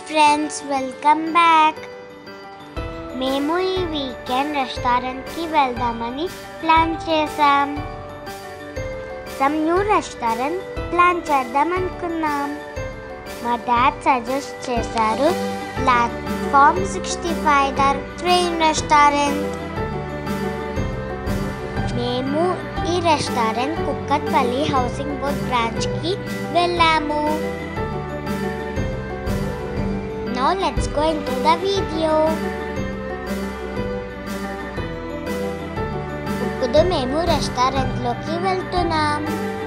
Friends welcome back మేము ఈ weekend రెస్టారెంట్కి వెళ్దామని ప్లాన్ చేసాం సమ్ న్యూ రెస్టారెంట్ ప్లాన్ చేద్దాం అనుకున్నాం మా డాడ్ సజెస్ట్ చేశారు platform sixty five the train restaurant మేము ఈ రెస్టారెంట్ కుక్కట్పల్లి హౌసింగ్ బోర్డ్ బ్రాంచ్కి వెళ్ళాము Now let's go into the video. ఇప్పుడు మేము రెస్టారెంట్లోకి వెళ్తున్నాం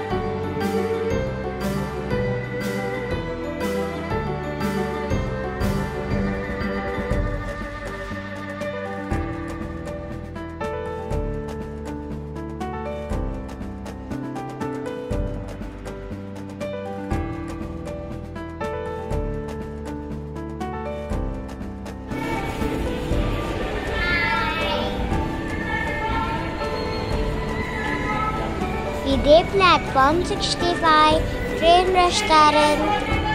ఇదే platform sixty five train restaurant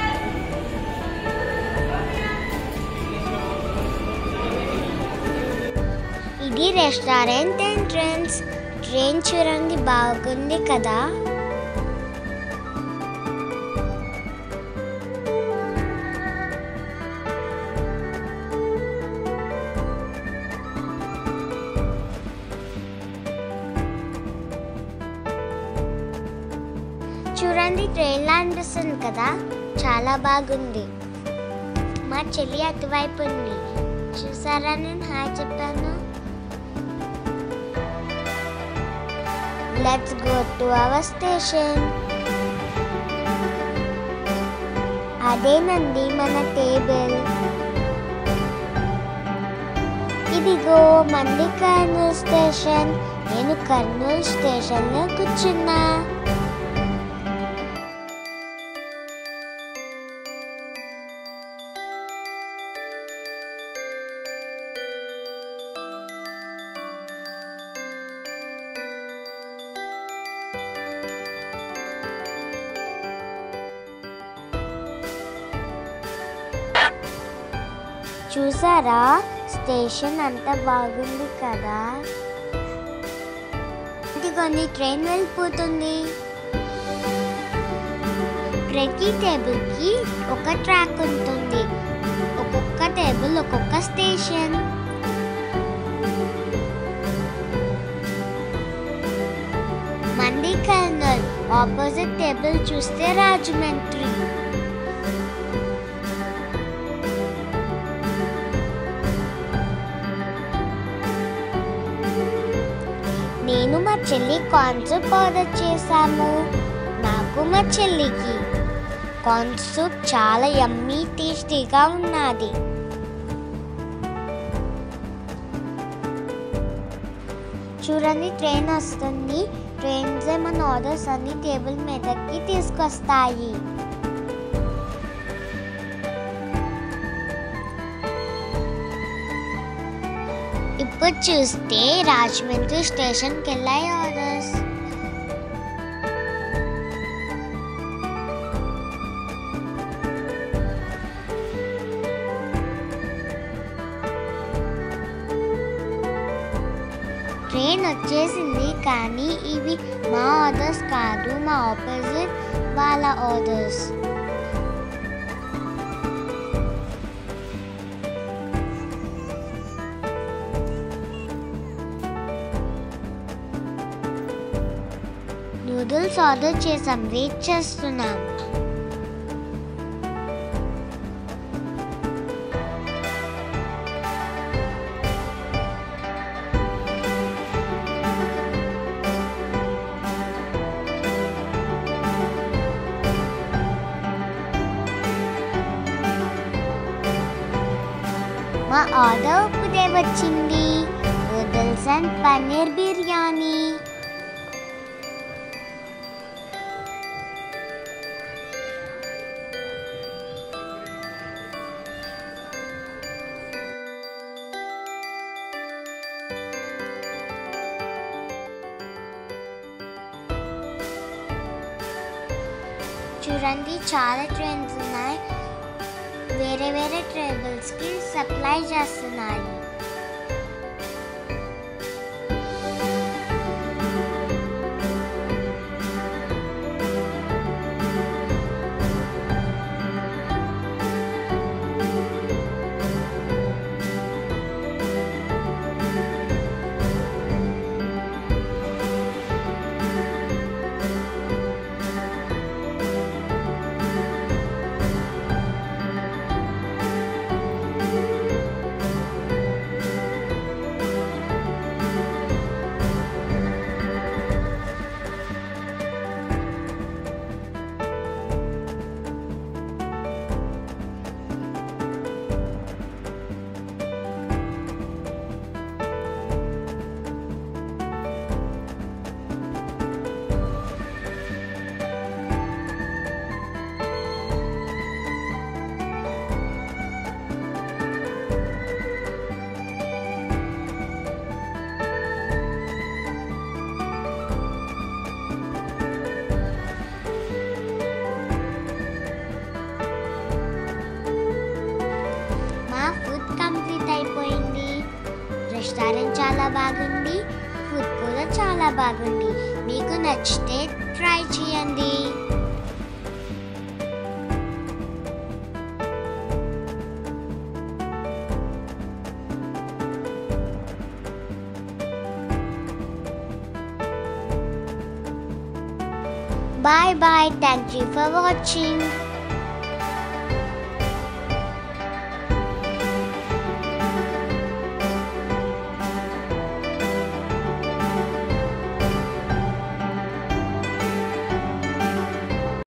ఇది రెస్టారెంట్ ఎంట్రన్స్ ట్రైన్ చూడండి బాగుంది కదా చూడండి ట్రైన్ లా అనిపిస్తుంది కదా చాలా బాగుంది మా చెల్లి అటువైపు ఉంది చూసారా నేను హాయ్ చెప్పాను let's go to our station అదేనండి మన టేబుల్ ఇదిగో మంది కర్నూలు స్టేషన్ నేను కర్నూలు స్టేషన్లో కూర్చున్నా చూసారా స్టేషన్ అంతా బాగుంది కదా ఇదిగోండి ట్రైన్ వెళ్ళిపోతుంది ప్రతి టేబుల్కి ఒక ట్రాక్ ఉంటుంది ఒక్కొక్క టేబుల్ ఒక్కొక్క స్టేషన్ మండి కర్నల్ ఆపోజిట్ టేబుల్ చూస్తే రాజమండ్రి నేను మా చెల్లి కార్న్ సూప్ ఆర్డర్ చేశాము నాకు మా చెల్లికి కార్న్ సూప్ చాలా యమ్మీ టేస్టీగా ఉన్నది చూడండి ట్రైన్ వస్తుంది ట్రైన్స్ మన ఆర్డర్స్ అన్ని టేబుల్ మీదకి తీసుకొస్తాయి ఇప్పుడు చూస్తే రాజమండ్రి స్టేషన్కి వెళ్ళాయి ఆర్డర్స్ ట్రైన్ వచ్చేసింది కానీ ఇవి మా ఆర్డర్స్ కాదు మా ఆపోజిట్ వాళ్ళ ఆర్డర్స్ నూడిల్స్ ఆర్డర్ చేసాం వెయిట్ చేస్తున్నాం మా ఆర్డర్ ఇప్పుడే వచ్చింది నూడిల్స్ అండ్ పన్నీర్ బిర్యానీ చూడండి చాలా ట్రైన్స్ ఉన్నాయి వేరే వేరే వేరే ట్రైబల్స్కి సప్లై చేస్తున్నాయి మా ఫుడ్ కంప్లీట్ అయిపోయింది రెస్టారెంట్ చాలా బాగుంది ఫుడ్ కూడా చాలా బాగుంది మీకు నచ్చితే ట్రై చేయండి Bye bye. Thank you for watching.